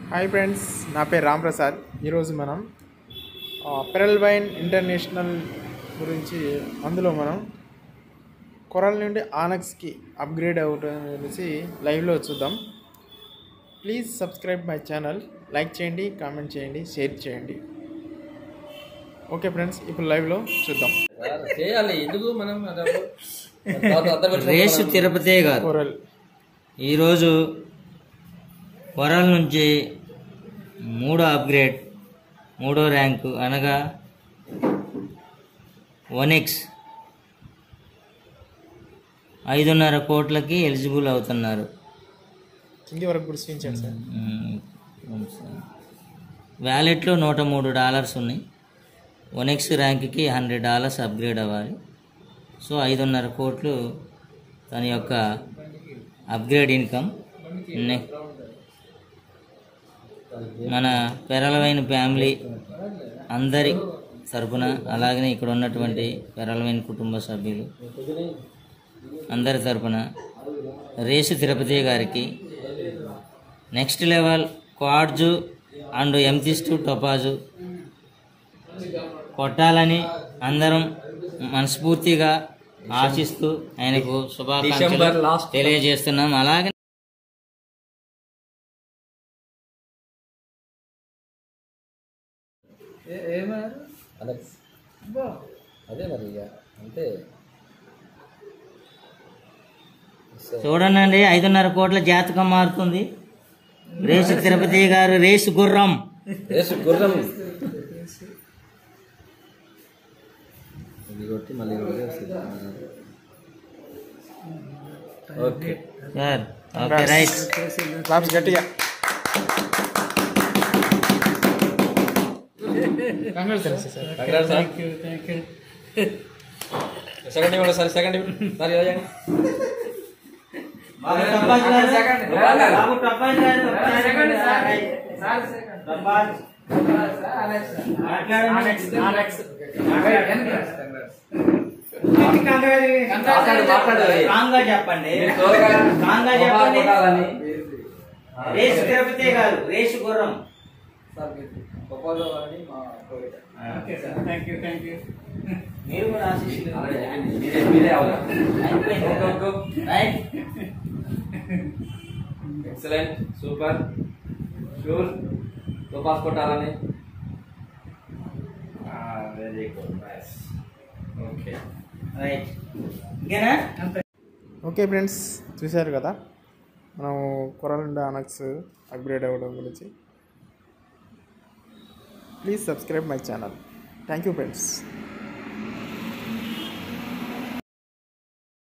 Hi friends నా పేరు రామ్ ప్రసాద్ ఈరోజు మనం పెరల్ వైన్ ఇంటర్నేషనల్ గురించి అందులో మనం కొరల్ నుండి ఆనక్స్కి అప్గ్రేడ్ అవ్వడం అనేసి లైవ్లో చూద్దాం please subscribe my channel like చేయండి కామెంట్ చేయండి షేర్ చేయండి ఓకే ఫ్రెండ్స్ ఇప్పుడు లైవ్లో చూద్దాం చేయాలి ఎందుకు మనం అదప్పుడు తర్వాత అర్థం పెట్టుకో. రేసు తిరుపతి గారు కొరల్ ఈరోజు వరల్ నుంచి మూడో అప్గ్రేడ్ మూడో ర్యాంకు అనగా వనెక్స్ ఐదున్నర కోట్లకి ఎలిజిబుల్ అవుతున్నారు కింది వరకు కూడా చూపించండి సార్ వ్యాలెట్లో నూట మూడు డాలర్స్ ఉన్నాయి వనెక్స్ ర్యాంక్కి హండ్రెడ్ డాలర్స్ అప్గ్రేడ్ అవ్వాలి సో ఐదున్నర కోట్లు తన యొక్క అప్గ్రేడ్ ఇన్కమ్ నెక్ మన పెరలవైన ఫ్యామిలీ అందరి తరపున అలాగనే ఇక్కడ ఉన్నటువంటి పెరలవైన కుటుంబ సభ్యులు అందరి తరపున రేసు తిరుపతి గారికి next level quartz and amethyst topaz కొట్టాలని అందరం మనస్ఫూర్తిగా ఆశిస్తూ ఆయనకు డిసెంబర్ శుభాకాంక్షలు లాస్ట్ తెలియజేస్తున్నాం అలాగే అలెక్స్ అదే మరి ఇక అంతే చూడండి ఐదున్నర కోట్ల జాతకం మారుతుంది రేసు తిరుపతి గారు రేసు గుర్రం రేసు గుర్రం ఇది కొట్టి మళ్ళీ ఇది కొట్టి వస్తుంది. Okay sir okay right claps గట్టిగా congratulation sir congrats sir second ఇవ్వండి సార్ సెకండ్ ఇవ్వండి సార్ ఇలా చేయండి. మాట్లాడు, మాట్లాడు. స్ట్రాంగ్గా చెప్పండి మీరు తోలుగా స్ట్రాంగ్గా మొబైల్ చెప్పండి కొట్టాలని. రేసు తిరుపతి గారు రేసు గుర్రం సార్ మీరు ప్రపోజల్ అని మా కోరిక. మీరు కూడా ఆశీస్సులు అలాగే చెప్పండి. మీరే మీరే అవ్వాలి అయిపోయింది go, go, go. Right excellent super sure topaz కొట్టాలని very good nice okay right ఇంకేనా ఓకే ఫ్రెండ్స్ చూశారు కదా మనం కొరల్ నుండి ఆనక్స్ అప్గ్రేడ్ అవ్వడం గురించి please subscribe my channel thank you friends